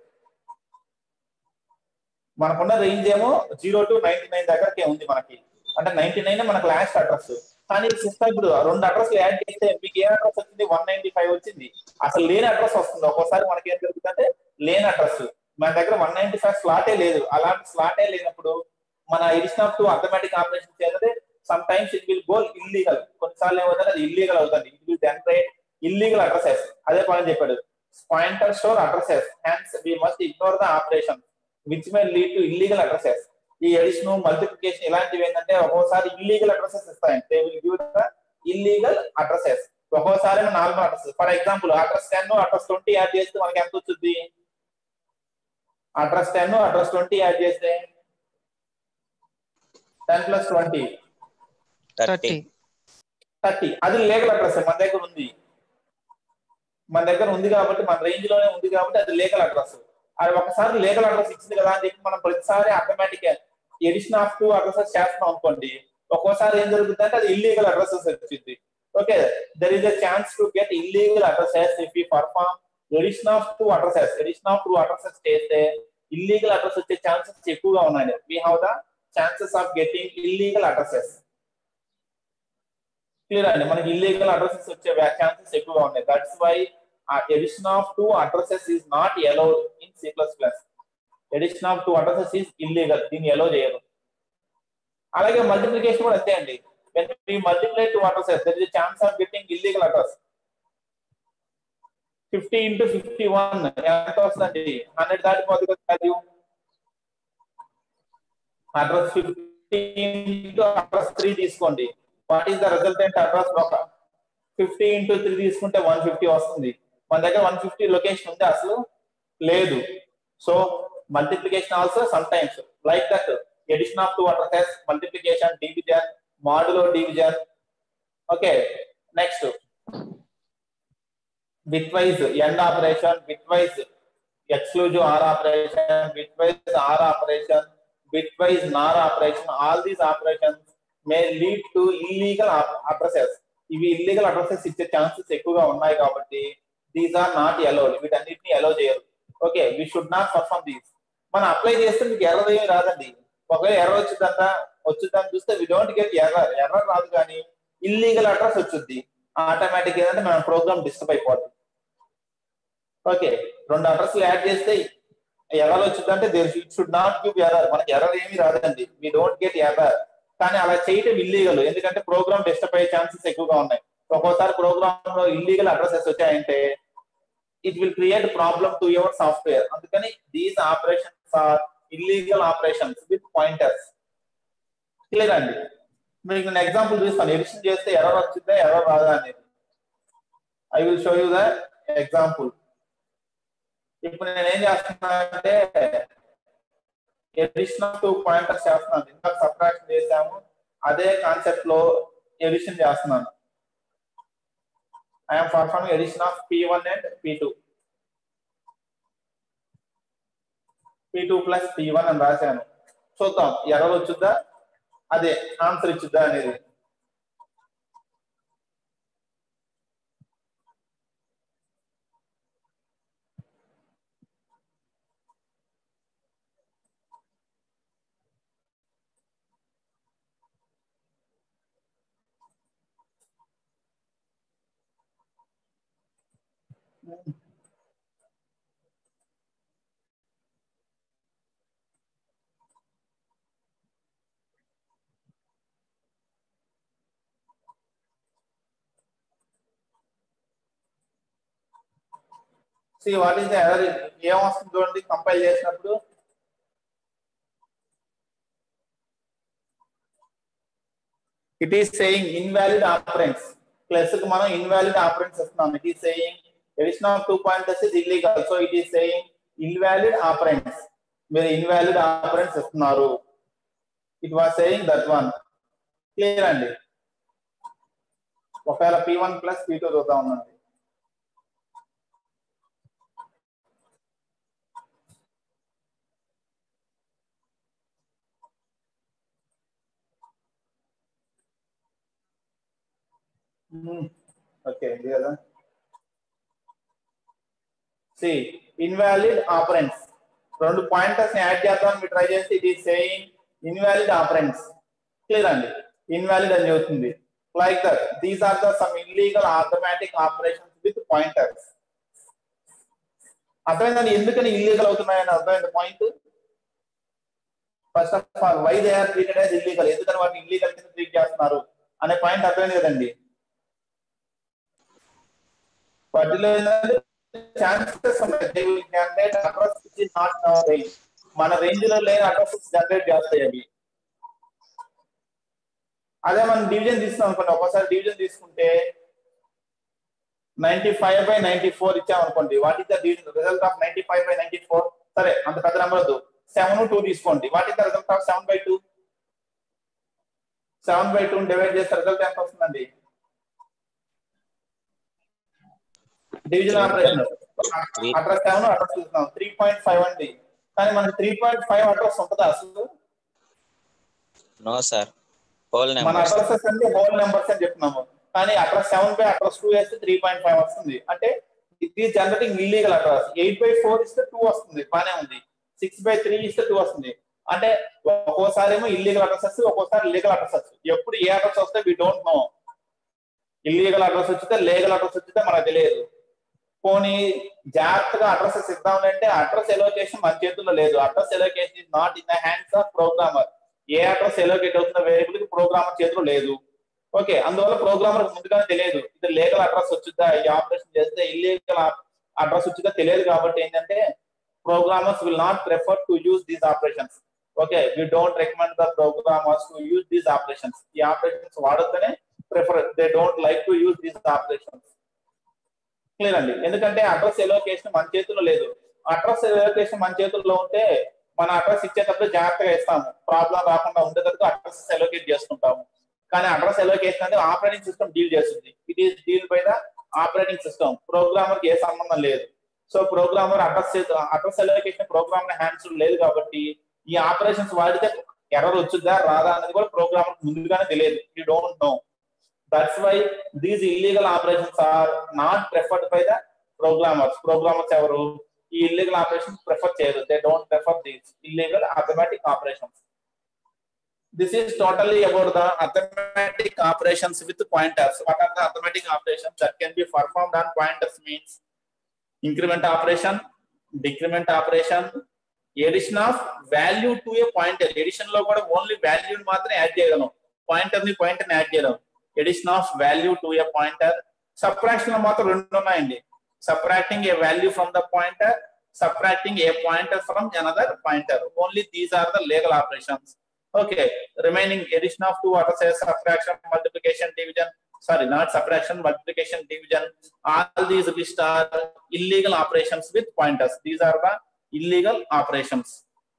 మనకున్న రేంజ్ ఏమో జీరో టు నైన్టీ నైన్ దగ్గరకే ఉంది మనకి అంటే నైన్టీ నైన్ మనకు లాస్ట్ అడ్రస్ కానీ సిస్టమ్ ఇప్పుడు రెండు అడ్రస్ యాడ్ చేస్తే మీకు ఏ అడ్రస్ వచ్చింది వన్ నైన్టీ ఫైవ్ వచ్చింది అసలు లేని అడ్రస్ వస్తుంది ఒక్కోసారి మనకి ఏం జరుగుతుందంటే లేని అడ్రస్ మన దగ్గర వన్ నైన్టీ ఫైవ్ స్లాటే లేదు అలాంటి స్లాటే లేనప్పుడు మన addition of two arithmetic operation చేస్తే sometimes it will go illegal కొన్నిసార్లు ఏమవుతుంది అది ఇల్లీగల్ అవుతుంది it will generate illegal addresses అదే పాయింట్ చెప్పాడు pointer store addresses hence we must ignore the operation which may lead to illegal addresses ఈ ఎడిషన్ మల్టిప్లికేషన్ ఇలాంటివి ఏంటంటే ఒక్కోసారి ఇల్లీగల్ అడ్రసెస్ ఇస్తాయి they will give the illegal addresses ఒక్కోసారి normal address for example address ten address twenty add చేస్తే మనకి ఎంత వచ్చింది address ten address twenty add చేస్తే ten plus twenty thirty thirty thirty అది లీగల్ అడ్రస్ మన దగ్గర ఉంది మన దగ్గర ఉంది కాబట్టి మన రేంజ్ లోనే ఉంది కాబట్టి అది లీగల్ అడ్రస్ అది ఒకసారి లీగల్ అడ్రస్ ఇచ్చింది కదా అని చెప్పి మనం ప్రతిసారి automatic addition of two addresses చేస్తున్నాం అనుకోండి ఒక్కోసారి ఏం జరుగుతుంది అంటే అది ఇల్లీగల్ అడ్రసెస్ వచ్చింది okay there is a chance to get illegal addresses if you perform addition of two addresses addition of two addresses చేస్తే ఇల్లీగల్ అడ్రస్ వచ్చే ఛాన్సెస్ ఎక్కువగా ఉన్నాయి we have the chances of getting illegal addresses clear అండి మనకి ఇల్లీగల్ అడ్రసెస్ వచ్చే ఛాన్సెస్ ఎక్కువగా ఉన్నాయి that's why addition of two addresses is not allowed in C plus plus addition of two addresses is illegal దీన్ని ఎలో చేయరు అలాగే మల్టిప్లికేషన్ కూడా అంతే అండి when we multiply two addresses there is a chance of getting illegal address 50 into 51 ఎంత వస్తుందండి 100 దాటిపోతుంది కదా వాల్యూ అడ్రస్ 50 into అడ్రస్ 3 తీసుకోండి what is the resultant address ఒక 50 into 3 తీసుకుంటే 150 వస్తుంది మన దగ్గర 150 లొకేషన్ ఉంది అసలు లేదు so multiplication also sometimes like that addition of two addresses multiplication division modulo division okay next bitwise and operation bitwise exclusive or operation bitwise or operation bitwise nor operation all these operations may lead to illegal addresses ఇవి ఇల్లీగల్ అడ్రసెస్ ఇచ్చే ఛాన్సెస్ ఎక్కువగా ఉన్నాయి కాబట్టి దీస్ ఆర్ నాట్ అలౌడ్ వీటన్నిటిని అలౌ చేయరు okay we should not perform these మనం అప్లై చేస్తే మీకు ఎర్రర్ ఏమి రాదండి ఒకవేళ ఎర్రర్ వచ్చిందంట వచ్చిందని చూస్తే we don't get error error రాదు కానీ ఇల్లీగల్ అడ్రస్ వచ్చింది ఆటోమేటిక్ ఏంటంటే మన ప్రోగ్రామ్ డిస్టర్బ్ అయిపోతుంది ఓకే రెండు అడ్రస్లు యాడ్ చేస్తే ఎర్రర్ వచ్చిందంటే there it should not give error మనకి ఎర్రర్ ఏమీ రాదండి వి డోంట్ గెట్ ఎర్రర్ కానీ అలా చేయటం ఇల్లీగల్ ఎందుకంటే ప్రోగ్రామ్ డిస్టర్బ్ అయ్యే ఛాన్సెస్ ఎక్కువగా ఉన్నాయి ఒక్కోసారి ప్రోగ్రామ్ లో ఇల్లీగల్ అడ్రసెస్ వచ్చాయంటే it will create problem to your software అందుకని these operations are illegal operations with pointers clear అండి మీకు నేను ఎగ్జాంపుల్ చూస్తాను ఎడిషన్ చేస్తే ఎర్రర్ వచ్చిందా ఎర్రర్ రాదా అనేది I will show you the example ఇప్పుడు నేను ఏం చేస్తున్నానంటే ఎడిషన్ ఆఫ్ టూ పాయింటర్స్ చేస్తున్నాను ఇందాక సబ్ట్రాక్షన్ చేసాము అదే కాన్సెప్ట్ లో ఎడిషన్ చేస్తున్నాను I'm performing addition of P one and P two P two plus P one అని రాశాను చూద్దాం ఎర్రర్ వచ్చుద్దా అదే ఆన్సర్ ఇచ్చుద్దా అనేది see what is the error ఏం వస్తుంది చూడండి కంపైల్ చేసినప్పుడు it is saying invalid operands plus కి మనం ఇన్వాలిడ్ ఆపరెంట్స్ ఇస్తున్నాం it is saying addition of two point is illegal so it is saying invalid operands మీరు ఇన్వాలిడ్ ఆపరెంట్స్ ఇస్తున్నారు it was saying that one clear అండి ఒకవేళ P one plus P two చూద్దాం ఉందండి ఓకే ఇది కదా సి ఇన్వాలిడ్ ఆపరెంట్స్ రెండు పాయింటర్స్ ని యాడ్ చేద్దామని మీరు ట్రై చేస్తే ఇది సేయింగ్ ఇన్వాలిడ్ ఆపరెంట్స్ క్లియర్ అండి ఇన్వాలిడ్ అని చెబుతుంది like that these are the some illegal automatic operations with pointers అర్థమైందండి ఎందుకని ఇల్లీగల్ అవుతున్నాయని అర్థమైంది point first of all why they are treated as illegal ఎందుకని వాటిని ఇల్లీగల్ కింద ట్రీట్ చేస్తున్నారు అనే పాయింట్ అర్థమైంది కదండి వాటిలో ఛాన్సెస్ ఉన్నాయి they will generate address which is not in our range మన రేంజ్ లో లేని అడ్రస్ జనరేట్ చేస్తాయి అవి అదే మనం డివిజన్ తీసుకున్నాం అనుకోండి ఒకసారి డివిజన్ తీసుకుంటే ninety five by ninety four ఇచ్చామనుకోండి what is the result of ninety five by ninety four సరే అంత పెద్ద నెంబర్ వద్దు సెవెన్ టూ తీసుకోండి what is the result of seven by two seven by two divide చేస్తే రిజల్ట్ ఎంత వస్తుందండి division operation address seven address చూస్తున్నాం త్రీ పాయింట్ ఫైవ్ అండి కానీ మనకి త్రీ పాయింట్ ఫైవ్ అడ్రస్ ఉంటుందా అసలు నో సార్ హోల్ మన నెంబర్స్ అడ్రసెస్ అంటే హోల్ నెంబర్స్ అని చెప్తున్నాము కానీ address seven by address two వేస్తే త్రీ పాయింట్ ఫైవ్ వస్తుంది అంటే ఇది generating illegal address eight by four ఇస్తే టూ వస్తుంది బానే ఉంది సిక్స్ బై త్రీ ఇస్తే టూ వస్తుంది అంటే ఒక్కోసారి ఏమో ఇల్లీగల్ అడ్రసెస్ ఒక్కోసారి లీగల్ అడ్రసెస్ ఎప్పుడు ఏ అడ్రస్ వస్తే we don't know illegal address వచ్చితే లీగల్ అడ్రస్ వచ్చితే మనకు తెలియదు పోనీ జాగ్రత్తగా అడ్రసెస్ ఇద్దాం అంటే అడ్రస్ ఎలోకేషన్ మన చేతుల్లో లేదు address allocation is not in the hands of programmer ఏ అడ్రస్ ఎలోకేట్ అవుతున్న వేరియబుల్ కి ప్రోగ్రామర్ చేతిలో లేదు ఓకే అందువల్ల ప్రోగ్రామర్ ముందుగానే తెలియదు ఇది లీగల్ అడ్రస్ వచ్చిందా ఈ ఆపరేషన్ చేస్తే ఇల్లీగల్ అడ్రస్ వచ్చిందా తెలియదు కాబట్టి ఏంటంటే programmers will not prefer to use these operations okay we don't recommend the programmers to use these operations ఈ ఆపరేషన్స్ వాడొద్దనే prefer they don't like to use these operations clear అండి ఎందుకంటే అడ్రస్ ఎలోకేషన్ మన చేతుల్లో లేదు అడ్రస్ ఎలోకేషన్ మన చేతుల్లో ఉంటే మన అడ్రస్ ఇచ్చేటప్పుడు జాగ్రత్తగా ఇస్తాము ప్రాబ్లం రాకుండా ఉండేటట్టు అడ్రస్ ఎలోకేట్ చేసుకుంటాము కానీ అడ్రస్ ఎలోకేషన్ అనేది ఆపరేటింగ్ సిస్టమ్ డీల్ చేస్తుంది it is deal by the operating system programmer కి ఏ సంబంధం లేదు so programmer address address allocation programmer hands లేదు కాబట్టి ఈ ఆపరేషన్స్ వాడితే ఎర్రర్ వచ్చిందా రాదా అనేది కూడా ప్రోగ్రామర్ ముందుగానే తెలియదు you don't know that's why these illegal operations are not preferred by the programmers programmers ఎవరు ఈ ఇల్లీగల్ ఆపరేషన్స్ ప్రిఫర్ చేయరు they don't prefer these illegal arithmetic operations this is totally about the arithmetic operations with pointers what are the arithmetic operations that can be performed on pointers means increment operation decrement operation addition of value to a pointer addition లో కూడా ఓన్లీ వాల్యూ మాత్రమే యాడ్ చేయగలం పాయింటర్ ని పాయింటర్ ని యాడ్ చేయడం addition of value to a pointer subtraction లో మాత్రం రెండు ఉన్నాయండి subtracting a value from the pointer subtracting a pointer from another pointer only these are the legal operations okay remaining addition of two what says subtraction multiplication division sorry not subtraction multiplication division all these list are illegal operations with pointers these are the illegal operations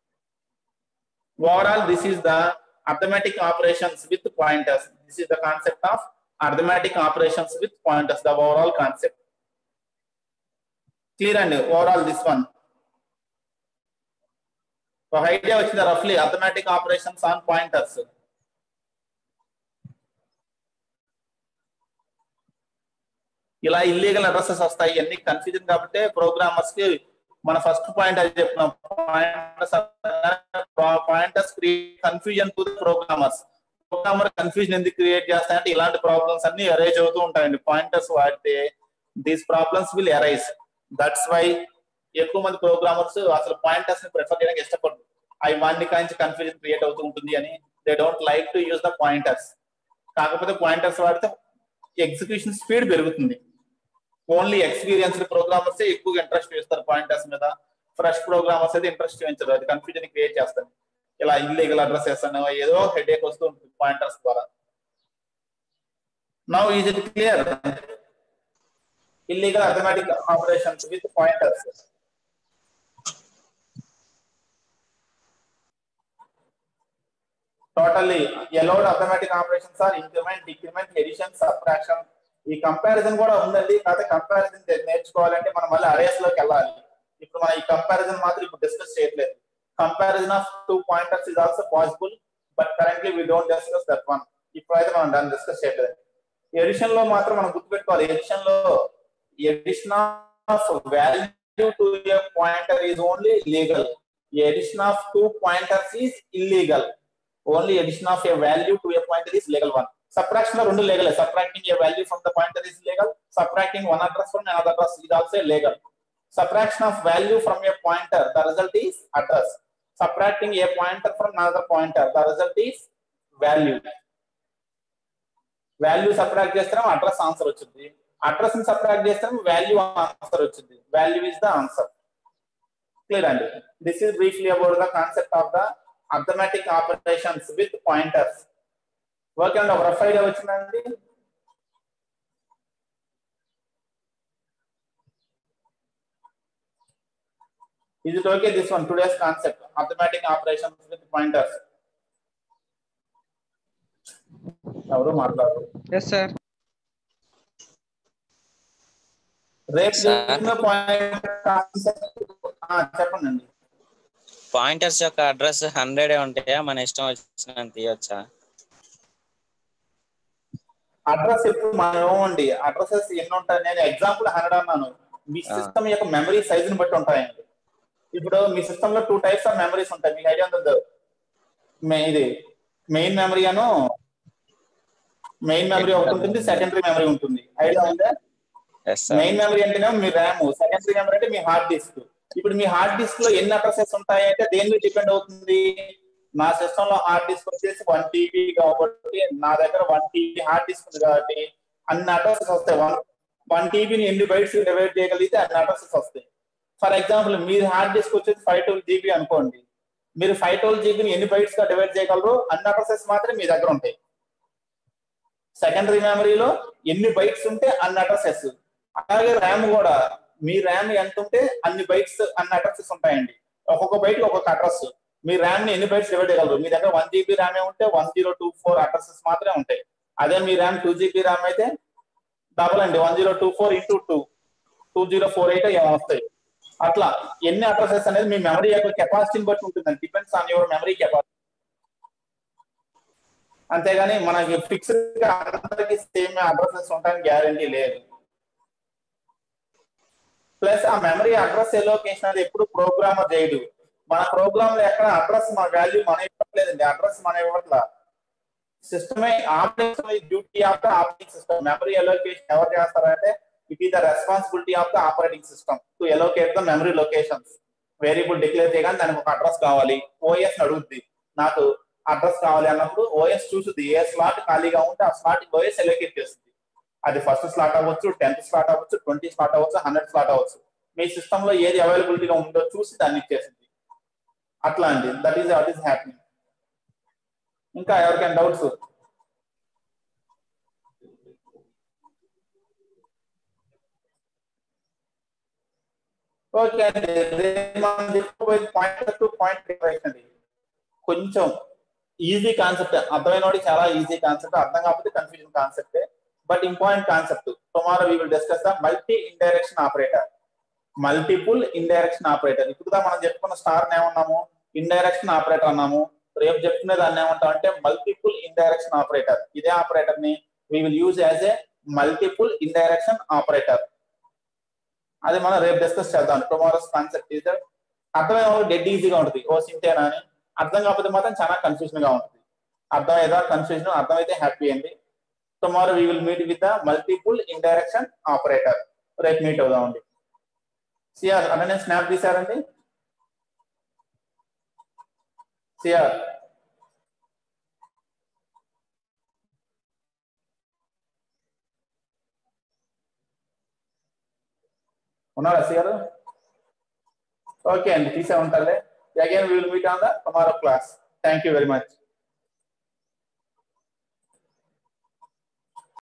overall this is the arithmetic operations with pointers this is the concept of arithmetic operations with pointers the overall concept clear and overall this one ఒక ఐడియా వచ్చింది రఫ్లీ అథమెటిక్ ఆపరేషన్స్ ఆన్ పాయింటర్స్ ఇలా ఇల్లీగల్ అడ్రసెస్ వస్తాయి అన్ని కన్ఫ్యూజన్ కాబట్టి ప్రోగ్రామర్స్ కి మన ఫస్ట్ పాయింట్ అది చెప్తున్నాం pointers create confusion to programmers programmer confusion ఎందుకు క్రియేట్ చేస్తాయంటే ఇలాంటి ప్రాబ్లమ్స్ అన్ని అరైజ్ అవుతూ ఉంటాయండి పాయింటర్స్ వాడితే these problems will arise that's why ఎక్కువ మంది ప్రోగ్రామర్స్ అసలు పాయింటర్స్ ని ప్రిఫర్ చేయడానికి ఇష్టపడరు అవి వాడిని కాంచి కన్ఫ్యూజన్ క్రియేట్ అవుతూ ఉంటుంది అని they don't like to use the pointers కాకపోతే పాయింటర్స్ వాడితే ఎగ్జిక్యూషన్ స్పీడ్ పెరుగుతుంది ఓన్లీ ఎక్స్పీరియన్స్డ్ ప్రోగ్రామర్స్ ఎక్కువగా ఇంట్రెస్ట్ చూస్తారు పాయింటర్స్ మీద ఫ్రెష్ ప్రోగ్రామర్స్ అయితే ఇంట్రెస్ట్ చూపించరు అది కన్ఫ్యూజన్ క్రియేట్ చేస్తారు ఇలా ఇల్లీగల్ అడ్రస్ చేస్తాను ఏదో హెడ్ వస్తూ ఉంటుంది పాయింటర్స్ ద్వారా now is it clear illegal arithmetic operations with pointers. Totally, allowed arithmetic operations are increment, decrement, addition, subtraction. ఈ కంపారిజన్ కూడా ఉందండి కాకపోతే కంపారిజన్ నేర్చుకోవాలంటే మనం మళ్ళీ అరేస్ లోకి వెళ్ళాలి ఇప్పుడు మనం ఈ కంపారిజన్ మాత్రం ఇప్పుడు డిస్కస్ చేయట్లేదు comparison of two pointers is also possible but currently we don't discuss that one ఇప్పుడైతే మనం దాన్ని డిస్కస్ చేయట్లేదు ఎడిషన్ లో మాత్రం మనం గుర్తుపెట్టుకోవాలి ఎడిషన్ లో addition of value to a pointer is only legal. Addition of two pointers is illegal. Only addition of a value to a pointer is legal one. Subtraction రెండు legal. Subtracting a value from the pointer is legal. Subtracting one address from another address is also legal. Subtraction of value from a pointer, the result is address. Subtracting a pointer from another pointer, the result is value. Value subtract చేస్తే అడ్రస్ ఆన్సర్ వచ్చింది అడ్రస్ ని సబ్ట్రాక్ట్ చేస్తే వాల్యూ ఆన్సర్ వచ్చింది value is the answer clear అండి this is briefly about the concept of the arithmetic operations with pointers okay అండి ఒక రఫ్ ఐడియా వచ్చిందండి Is it okay? This one, today's concept, arithmetic operations with pointers. ఎవరు మాట్లాడరు ఎస్ సార్ రేపు Sir. చెప్పిన పాయింట్ చెప్పండి పాయింటర్స్ యొక్క అడ్రస్ హండ్రెడ్ ఉంటాయా మన ఇష్టం వచ్చినంత తీయొచ్చా అడ్రస్ ఇప్పుడు మనం ఏమండి అడ్రసెస్ ఎన్ని ఉంటాయి నేను ఎగ్జాంపుల్ హండ్రెడ్ అన్నాను మీ ఆ. సిస్టమ్ యొక్క మెమరీ సైజ్ ని బట్టి ఉంటాయండి ఇప్పుడు మీ సిస్టమ్ లో టూ టైప్స్ ఆఫ్ మెమరీస్ ఉంటాయి మీకు ఐడియా ఉందో ఇది మెయిన్ మెమరీ అను మెయిన్ మెమరీ ఒకటి ఉంటుంది సెకండరీ మెమరీ ఉంటుంది ఐడియా ఉందా ఎస్ సార్ మెయిన్ మెమరీ అంటేనే మీ ర్యామ్ సెకండరీ మెమరీ అంటే మీ హార్డ్ డిస్క్ ఇప్పుడు మీ హార్డ్ డిస్క్ లో ఎన్ని అడ్రసెస్ ఉంటాయి అంటే దేని మీద డిపెండ్ అవుతుంది నా సిస్టమ్ లో హార్డ్ డిస్క్ వచ్చేసి వన్ టీబీ కాబట్టి నా దగ్గర వన్ టీబీ హార్డ్ డిస్క్ ఉంది కాబట్టి అన్ని అడ్రసెస్ వస్తాయి వన్ వన్ టీబీని ఎన్ని బైట్స్ డివైడ్ చేయగలిగితే అన్ని అడ్రసెస్ వస్తాయి ఫర్ ఎగ్జాంపుల్ మీ హార్డ్ డిస్క్ వచ్చేసి ఫైవ్ ట్వెల్వ్ జీబీ అనుకోండి మీరు ఫైవ్ ట్వెల్వ్ జీబీని ఎన్ని బైట్స్ గా డివైడ్ చేయగలరు అన్ని అడ్రసెస్ మాత్రమే మీ దగ్గర ఉంటాయి సెకండరీ మెమరీలో ఎన్ని బైట్స్ ఉంటే అన్ని అడ్రసెస్ అలాగే ర్యామ్ కూడా మీ ర్యామ్ ఎంత ఉంటే అన్ని బైట్స్ అన్ని అడ్రసెస్ ఉంటాయండి ఒక్కొక్క బైట్ ఒక్కొక్క అడ్రస్ మీ ర్యామ్ ని ఎన్ని బైట్స్ డివైడ్ చేయగలరు మీ దగ్గర వన్ జీబీ ర్యామ్ ఉంటే one zero two four addresses మాత్రమే ఉంటాయి అదే మీ ర్యామ్ టూ జీబీ ర్యామ్ అయితే డబల్ అండి one zero two four into two two zero four eight ఏమో వస్తాయి అట్లా ఎన్ని అడ్రసెస్ అనేది మీ మెమరీ యొక్క కెపాసిటీని బట్టి ఉంటుందండి depends on your memory capacity అంతేగాని మనకి ఫిక్స్డ్ గా అందరికి సేమ్ అడ్రసెస్ ఉంటాయని గ్యారంటీ లేదు ప్లస్ ఆ మెమరీ అడ్రస్ ఎలోకేషన్ అది ఎప్పుడు ప్రోగ్రామర్ చేయడు మన ప్రోగ్రామ్ లో ఎక్కడ అడ్రస్ మన వాల్యూ మనం ఇవ్వట్లేదండి అడ్రస్ మనం ఇవ్వట్లా సిస్టమే operation duty of the operating system memory allocation ఎవరు చేస్తారంటే it is the responsibility of the operating system to allocate the memory locations variable declare చేయగానే దానికి ఒక అడ్రస్ కావాలి ఓఎస్ అడుగుద్ది నాకు అడ్రస్ కావాలి అన్నప్పుడు ఓఎస్ చూసుద్ది ఏ స్లాట్ ఖాళీగా ఉంటే ఆ స్లాట్ ఓఎస్ ఎలోకేట్ చేస్తుంది అది ఫస్ట్ స్లాట్ అవ్వచ్చు టెన్త్ స్లాట్ అవ్వచ్చు ట్వంటీ స్లాట్ అవ్వచ్చు హండ్రెడ్ స్లాట్ అవ్వచ్చు మీ సిస్టమ్ లో ఏది అవైలబిలిటీగా ఉందో చూసి దాన్ని ఇచ్చేసింది అట్లా అండి that is what is happening ఇంకా ఎవరికైనా డౌట్స్ ఓకే అండి రేపు మనం చెప్పుకోబోయేది పాయింట్ టు పాయింట్ ప్రిపరేషన్ అండి కొంచెం ఈజీ కాన్సెప్ట్ అర్థమైన వాడికి చాలా ఈజీ కాన్సెప్ట్ అర్థం కాకపోతే కన్ఫ్యూజన్ కాన్సెప్టే but important concept tomorrow we will discuss the multi indirection operator multiple indirection operator ఇప్పుడు మనం చెప్పుకున్న స్టార్ ఏమన్నాము ఇండైరెక్షన్ ఆపరేటర్ అన్నాము రేపు చెప్పుకునే దాన్ని ఏమంటాం అంటే మల్టిపుల్ ఇండైరెక్షన్ ఆపరేటర్ ఇదే ఆపరేటర్ ని we will use as a multiple indirection operator అది మనం రేపు డిస్కస్ చేద్దాం టుమారోస్ కాన్సెప్ట్ ఈజ్ అర్థమైన డెడ్ ఈజీగా ఉంటుంది ఓ సింతేనా అని అర్థం కాకపోతే మాత్రం చాలా కన్ఫ్యూజన్ గా ఉంటుంది అర్థం ఏదో కన్ఫ్యూజన్ అర్థమైతే హ్యాపీ అండి tomorrow we will meet with the multiple indirection operator రేపు మీట్ అవుదామండి సిఆర్ అంటే నేను స్నాప్ తీసారండి సిఆర్ ఉన్నారా సిఆర్ ఓకే అండి తీసే ఉంటారులే again will meet on the tomorrow class thank you very much